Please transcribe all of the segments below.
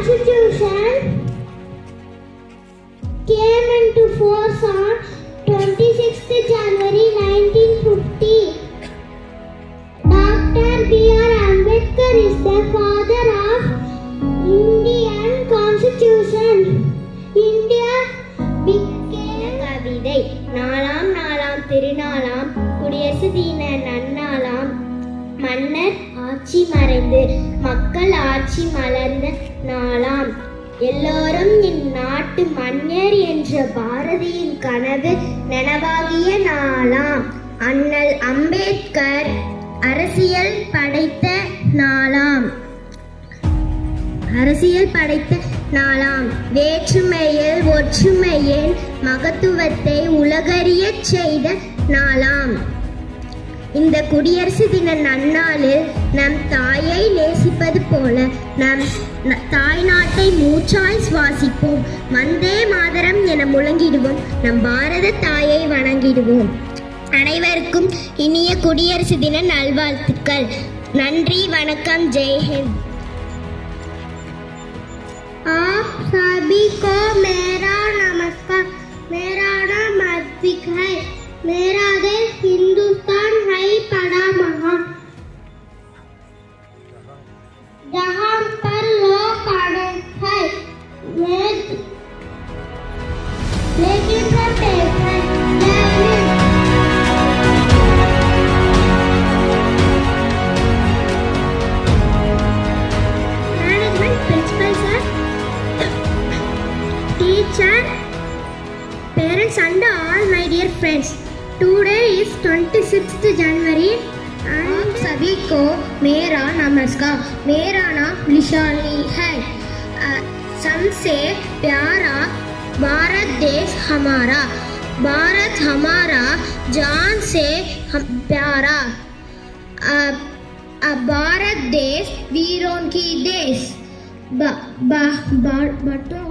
Constitution came into force on 26th January 1950. Dr. B.R. Ambedkar is the father of Indian Constitution. India became கவிதை நாளாம் நாளாம் திருநாளாம் குடியரசு தின நன்னாளாம் மன்னர் ஆட்சி மறைந்து மக்கள் ஆட்சி மலர்ந்த நாளாம் எல்லோரும் இந்நாட்டு மன்னர் என்ற பாரதியின் கனவு நனவாகிய நாளாம் அண்ணல் அம்பேத்கர் அரசியல் படைத்த நாளாம் அரசியல் படைத்த நாளாம் வேற்றுமையில் ஒற்றுமையின் மகத்துவத்தை உலகறியச் செய்த நாளாம் இந்த குடியரசு தின நன்னாளில் நம் தாயை நேசிப்பது போல நம் ந- தாய் நாட்டை மூச்சாய் சுவாசிப்போம் வந்தே மாதரம் என முழங்கிடுவோம் நம் பாரத தாயை வணங்கிடுவோம் அனைவருக்கும் இனிய குடியரசு தின நல்வாழ்த்துக்கள் நன்றி வணக்கம் ஜெய்ஹிந்த் आप सभी को मेरा नमस्कार मेरा नाम अद्विक है मेरा देश हिंदुस्तान है बड़ा महान जहाँ पर लोग अनेक है ले- लेकिन सब एक है जय Hind management principal sir teacher parents and all my dear friends today is 26th january आप सभी को मेरा नमस्कार मेरा नाम लिशानी है अ, सबसे प्यारा भारत देश हमारा भारत हमारा जान से हम प्यारा अब अब भारत देश वीरों की देश ब, ब, ब, बटो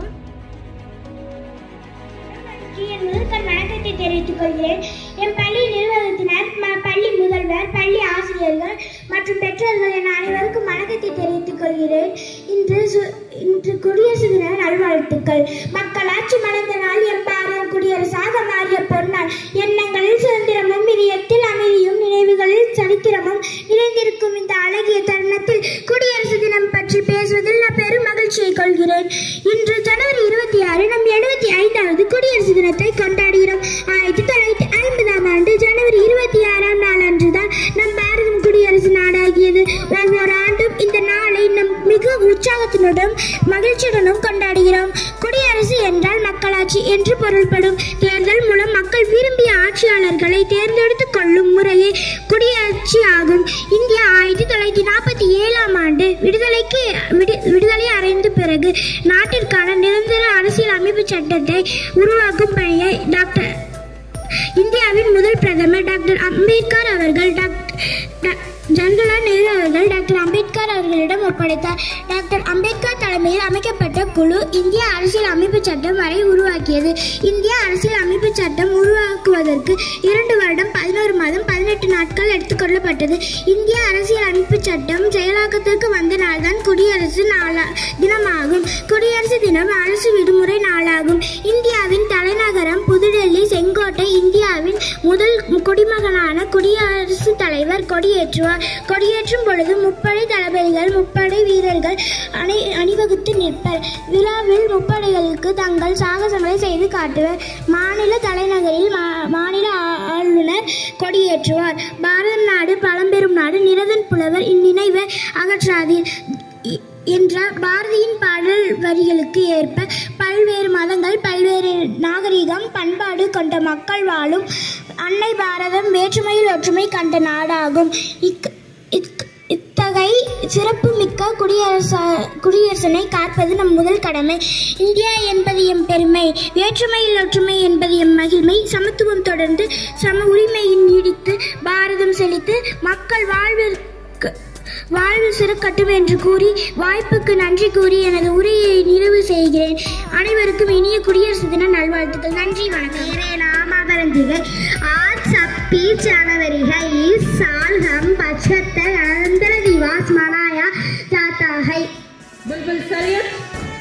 என் முதற்கண் வணக்கத்தை தெரிவித்துக் கொள்கிறேன் என் பள்ளி நிர்வாகத்தினர் ம- பள்ளி முதல்வர் பள்ளி ஆசிரியர்கள் மற்றும் பெற்றோர்கள் என அனைவருக்கும் வணக்கத்தை தெரிவித்துக் கொள்கிறேன் இன்று சு- இன்று குடியரசு தின நல்வாழ்த்துக்கள் மக்களாட்சி மலர்ந்த நாள் என் பாரதம் குடியரசாக மாறிய பொன்னாள் எண்ணங்களில் சுதந்திரமும் இதயத்தில் அமைதியும் நினைவுகளில் சரித்திரமும் நிறைந்திருக்கும் இந்த அழகிய தருணத்தில் குடியரசு தினம் பற்றி பேசுவதில் நான் பெரும் மகிழ்ச்சியை கொள்கிறேன் இன்று ஜனவரி இருபத்தி ஆறு நம் எழுபத்தி ஐந்தாவது குடியரசு தினத்தை கொண்டாடுகிறோம் ஆயிரத்தி தொள்ளாயிரத்தி ஐம்பதாம் ஆண்டு ஜனவரி இருபத்தி ஆறாம் நாள் அன்றுதான் நம் பாரதம் குடியரசு நாடாகியது ஒவ்வொரு ஆண்டும் இந்த நாளை நம் மிக உற்சாகத்தினுடன் மகிழ்ச்சியுடனும் கொண்டாடுகிறோம் குடியரசு என்றால் மக்களாட்சி என்று பொருள்படும் தேர்தல் மூலம் மக்கள் விரும்பிய ஆட்சியாளர்களை தேர்ந்தெடுத்துக் கொள்ளும் முறையே குடியாட்சி ஆகும் இந்தியா ஆயிரத்தி தொள்ளாயிரத்தி நாற்பத்தி ஏழாம் ஆண்டு விடுதலைக்கு விடு- விடுதலை அடைந்த பிறகு நாட்டிற்கான நிரந்தர அரசியல் அமைப்பு சட்டத்தை உருவாக்கும் பணியை டாக்டர் இந்தியாவின் முதல் பிரதமர் டாக்டர் அம்பேத்கர் அவர்கள் டாக்டர் டா- ஜவஹர்லால் நேரு அவர்கள் டாக்டர் அம்பேத்கர் அவர்களிடம் ஒப்படைத்தார் டாக்டர் அம்பேத்கர் தலைமையில் அமைக்கப்பட்ட குழு இந்திய அரசியல் அமைப்பு சட்டம் வரை உருவாக்கியது இந்திய அரசியல் அமைப்பு சட்டம் உருவாக்குவதற்கு இரண்டு வருடம் பதினோரு மாதம் பதினெட்டு நாட்கள் எடுத்துக்கொள்ளப்பட்டது இந்திய அரசியல் அமைப்பு சட்டம் செயலாக்கத்திற்கு வந்த நாள்தான் குடியரசு நாளா தினமாகும் குடியரசு தினம் அரசு விடுமுறை நாளாகும் இந்தியாவின் தலைநகரம் புதுடெல்லி செங்கோட்டை இந்தியாவின் முதல் குடிமகனான குடியரசுத் தலைவர் கொடியேற்றுவார் கொடியேற்றும் பொழுது முப்படை தளபதிகள் முப்படை வீரர்கள் அணி அணிவகுத்து நிற்பர் விழாவில் முப்படைகளுக்கு தங்கள் சாகசங்களை செய்து காட்டுவர் மாநில தலைநகரில் மா- மாநில ஆ- ஆளுநர் கொடியேற்றுவார் பாரதம் நாடு பழம்பெரும் நாடு நிரதன் புலவர் இந்நினைவை அகற்றாதீர் இ- என்ற பாரதியின் பாடல் வரிகளுக்கு ஏற்ப பல்வேறு மதங்கள் பல்வேறு நாகரிகம் பண்பாடு கொண்ட மக்கள் வாழும் அன்னை பாரதம் வேற்றுமையில் ஒற்றுமை கண்ட நாடாகும் இக் இக்- இத்தகை சிறப்புமிக்க குடியரச குடியரசனை காப்பது நம் முதல் கடமை இந்தியா என்பது எம் பெருமை வேற்றுமையில் ஒற்றுமை என்பது எம் மகிழ்மை சமத்துவம் தொடர்ந்து சம உரிமையின் நீடித்து பாரதம் செழித்து மக்கள் வாழ்விற்கு வாழ்வு சிறக்கட்டும் என்று கூறி வாய்ப்புக்கு நன்றி கூறி எனது உரையை நிறைவு செய்கிறேன் அனைவருக்கும் இனிய குடியரசு தின நல்வாழ்த்துக்கள் நன்றி வணக்கம் मेरे नाम आदरणीय है आज छब्बीस जनवरी है इस साल हम पचहत्तर गणतंत्र दिवस मनाया जाता है Bulbul Syed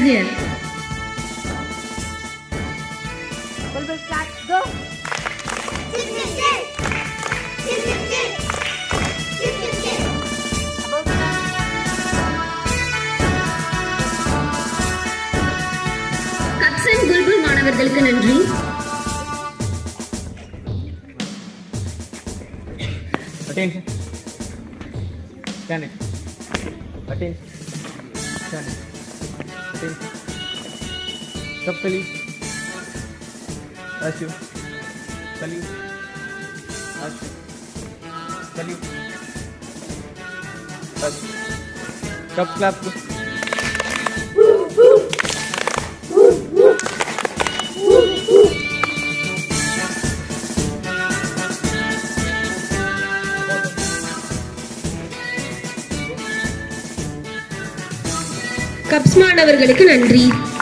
here. Bulbul clap, go. Cubs and Bulbul மாணவர்களுக்கு நன்றி Attention. Stand it. Attention. Stand it. Attention. Stop salute. Ashu. Salute. Ashu. Salute. Ashu. Stop clap. Cubs மாணவர்களுக்கு நன்றி